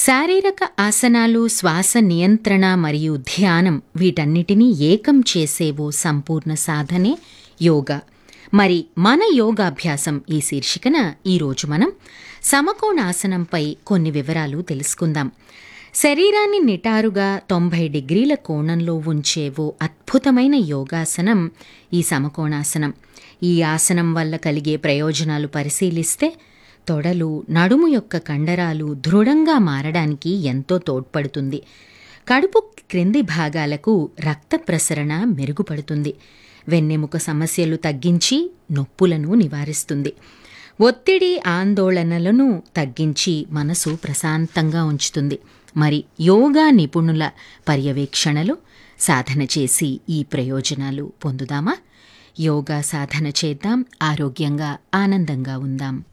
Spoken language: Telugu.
శారీరక ఆసనాలు శ్వాస నియంత్రణ మరియు ధ్యానం వీటన్నిటినీ ఏకం చేసే ఓ సంపూర్ణ సాధనే యోగా మరి మన యోగాభ్యాసం ఈ శీర్షికన ఈరోజు మనం సమకోణాసనంపై కొన్ని వివరాలు తెలుసుకుందాం శరీరాన్ని నిటారుగా తొంభై డిగ్రీల కోణంలో ఉంచే ఓ అద్భుతమైన యోగాసనం ఈ సమకోణాసనం ఈ ఆసనం వల్ల కలిగే ప్రయోజనాలు పరిశీలిస్తే తొడలు నడుము యొక్క కండరాలు దృఢంగా మారడానికి ఎంతో తోడ్పడుతుంది కడుపు క్రింది భాగాలకు రక్త ప్రసరణ మెరుగుపడుతుంది వెన్నెముక సమస్యలు తగ్గించి నొప్పులను నివారిస్తుంది ఒత్తిడి ఆందోళనలను తగ్గించి మనసు ప్రశాంతంగా ఉంచుతుంది మరి యోగా నిపుణుల పర్యవేక్షణలో సాధన చేసి ఈ ప్రయోజనాలు పొందుదామా యోగా సాధన చేద్దాం ఆరోగ్యంగా ఆనందంగా ఉందాం